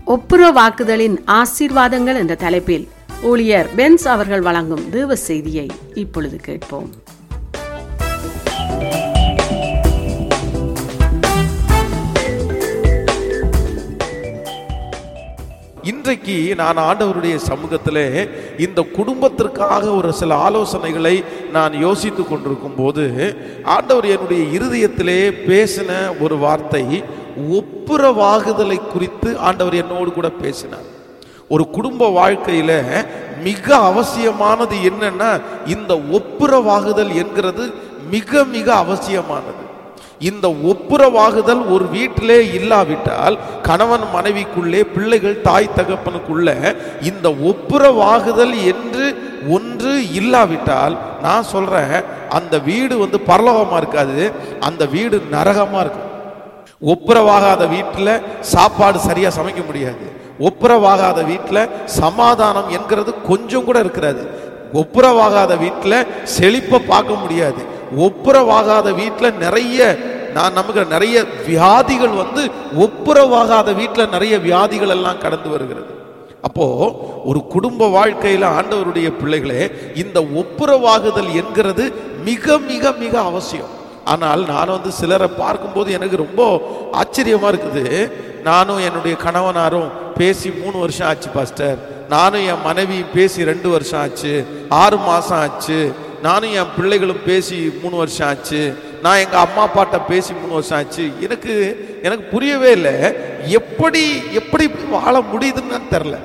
ஒப்புரவாக்குதலின் ஆசீர்வாதங்கள் என்ற தலைப்பில் ஊழியர் பென்ஸ் அவர்கள் வழங்கும் தேவ செய்தியை இப்பொழுது கேட்போம் இன்றைக்கு நான் ஆண்டவருடைய சமூகத்திலே இந்த குடும்பத்திற்காக ஒரு சில ஆலோசனைகளை நான் யோசித்து கொண்டிருக்கும் போது ஆண்டவர் என்னுடைய இருதயத்திலே பேசின ஒரு வார்த்தை ஒப்புரவாகுதலை குறித்து ஆண்டவர் என்னோடு கூட பேசினார் ஒரு குடும்ப வாழ்க்கையில மிக அவசியமானது என்னன்னா இந்த ஒப்புரவாகுதல் என்கிறது மிக மிக அவசியமானது இந்த ஒப்புரவாகுதல் ஒரு வீட்டிலே இல்லாவிட்டால் கணவன் மனைவிக்குள்ளே பிள்ளைகள் தாய் தகப்பனுக்குள்ள இந்த ஒப்புரவாகுதல் என்று ஒன்று இல்லாவிட்டால் நான் சொல்றேன் அந்த வீடு வந்து பரலோகமா இருக்காது அந்த வீடு நரகமா இருக்கும் ஒப்புரவாகாத வீட்டில் சாப்பாடு சரியா சமைக்க முடியாது ஒப்புரவாகாத வீட்டில் சமாதானம் என்கிறது கொஞ்சம் கூட இருக்கிறது ஒப்புரவாகாத வீட்டில் செழிப்பை பார்க்க முடியாது ஒப்புரவாகாத வீட்டில் நிறைய நான் நமக்கு நிறைய வியாதிகள் வந்து ஒப்புரவாகாத வீட்டில் நிறைய வியாதிகள் எல்லாம் கடந்து வருகிறது அப்போ ஒரு குடும்ப வாழ்க்கையில ஆண்டவருடைய பிள்ளைகளே இந்த ஒப்புரவாகுதல் என்கிறது மிக மிக மிக அவசியம் ஆனால் நான் வந்து சிலரை பார்க்கும்போது எனக்கு ரொம்ப ஆச்சரியமா இருக்குது நானும் என்னுடைய கணவனாரும் பேசி மூணு வருஷம் ஆச்சு பாஸ்டர் நானும் என் மனைவியும் பேசி ரெண்டு வருஷம் ஆச்சு ஆறு மாசம் ஆச்சு நானும் என் பிள்ளைகளும் பேசி மூணு வருஷம் ஆச்சு நான் எங்க அம்மா அப்பாட்ட பேசி மூணு வருஷம் ஆச்சு எனக்கு எனக்கு புரியவே இல்லை எப்படி எப்படி வாழ முடியுதுன்னு தெரில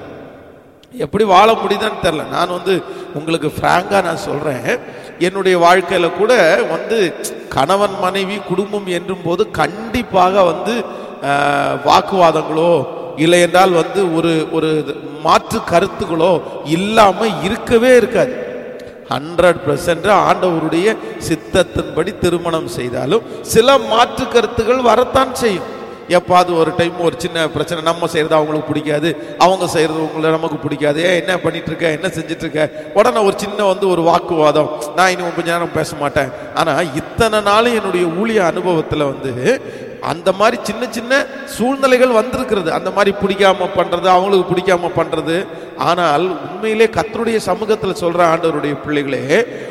எப்படி வாழ முடியுதுன்னு தெரில நான் வந்து உங்களுக்கு ஃப்ராங்காக நான் சொல்கிறேன் என்னுடைய வாழ்க்கையில் கூட வந்து கணவன் மனைவி குடும்பம் என்றும் போது கண்டிப்பாக வந்து ஆஹ், வாக்குவாதங்களோ இல்லை என்றால் வந்து ஒரு ஒரு மாற்று கருத்துகளோ இல்லாமல் இருக்கவே இருக்காது ஹண்ட்ரட் பர்சன்ட் ஆண்டவருடைய சித்தத்தின்படி திருமணம் செய்தாலும் சில மாற்று கருத்துகள் வரத்தான் செய்யும் எப்பாவது ஒரு டைம் ஒரு சின்ன பிரச்சனை நம்ம செய்யறது அவங்களுக்கு பிடிக்காது அவங்க செய்யறது உங்களை நமக்கு பிடிக்காது ஏன் என்ன பண்ணிட்டு இருக்க என்ன செஞ்சுட்டு இருக்க உடனே ஒரு சின்ன வந்து ஒரு வாக்குவாதம் நான் இனி கொஞ்ச நேரம் பேச மாட்டேன் ஆனா இத்தனை நாளும் என்னுடைய ஊழிய அனுபவத்துல வந்து அந்த மாதிரி சின்ன சின்ன சூழ்நிலைகள் வந்திருக்கிறது அந்த மாதிரி பிடிக்காம பண்றது அவங்களுக்கு பிடிக்காம பண்றது ஆனால் உண்மையிலே கத்தருடைய சமூகத்துல சொல்ற ஆண்டவருடைய பிள்ளைகளே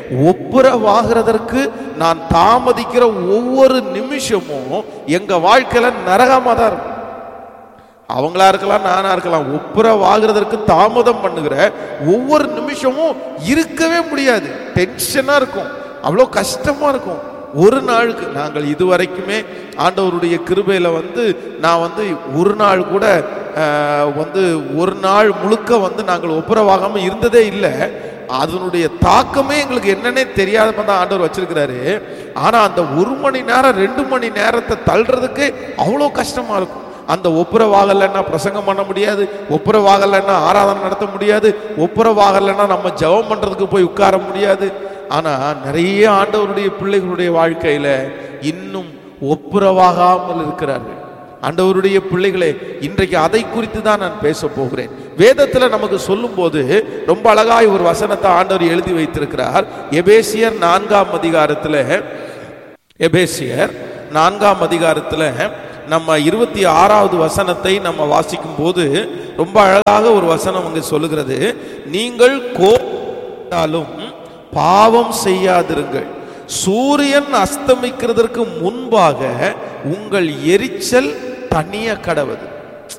ஒப்புரவாகிறதற்கு நான் தாமதிக்கிற ஒவ்வொரு நிமிஷமும் எங்க வாழ்க்கையில நரகமா தான் இருக்கும் அவங்களா இருக்கலாம் நானா இருக்கலாம் ஒப்புரவாகிறதற்கு தாமதம் பண்ணுகிற ஒவ்வொரு நிமிஷமும் இருக்கவே முடியாது டென்ஷனா இருக்கும் அவ்வளோ கஷ்டமா இருக்கும் ஒரு நாளுக்கு நாங்கள் இதுவரைக்குமே ஆண்டவருடைய கிருபையில வந்து நான் வந்து ஒரு நாள் கூட ஆஹ், வந்து ஒரு நாள் முழுக்க வந்து நாங்கள் ஒப்புரவாகாம இருந்ததே இல்லை அதனுடைய தாக்கமே எங்களுக்கு என்னன்னே தெரியாத தான் ஆண்டவர் வச்சிருக்கிறாரு ஆனா அந்த ஒரு மணி நேரம் ரெண்டு மணி நேரத்தை தள்ளுறதுக்கு அவ்வளோ கஷ்டமா இருக்கும் அந்த ஒப்புரவாகலைன்னா பிரசங்கம் பண்ண முடியாது ஒப்புரவாகலைன்னா ஆராதனை நடத்த முடியாது ஒப்புரவாகலைன்னா நம்ம ஜெபம் பண்றதுக்கு போய் உட்கார முடியாது ஆனா நிறைய ஆண்டவருடைய பிள்ளைகளுடைய வாழ்க்கையில இன்னும் ஒப்புரவாகாமல் இருக்கிறார்கள் ஆண்டவருடைய பிள்ளைகளே இன்றைக்கு அதை குறித்து தான் நான் பேச போகிறேன் வேதத்துல நமக்கு சொல்லும்போது ரொம்ப அழகாய் ஒரு வசனத்தை ஆண்டவர் எழுதி வைத்திருக்கிறார் எபேசியர் நான்காம் அதிகாரத்துல எபேசியர் நான்காம் அதிகாரத்துல நம்ம இருபத்தி ஆறாவது வசனத்தை நம்ம வாசிக்கும் போது ரொம்ப அழகாக ஒரு வசனம் அங்கு சொல்லுகிறது நீங்கள் கோபித்தாலும் பாவம் செய்யாதிருங்கள் சூரியன் அஸ்தமிக்கிறதற்கு முன்பாக உங்கள் எரிச்சல் தனிய கடவது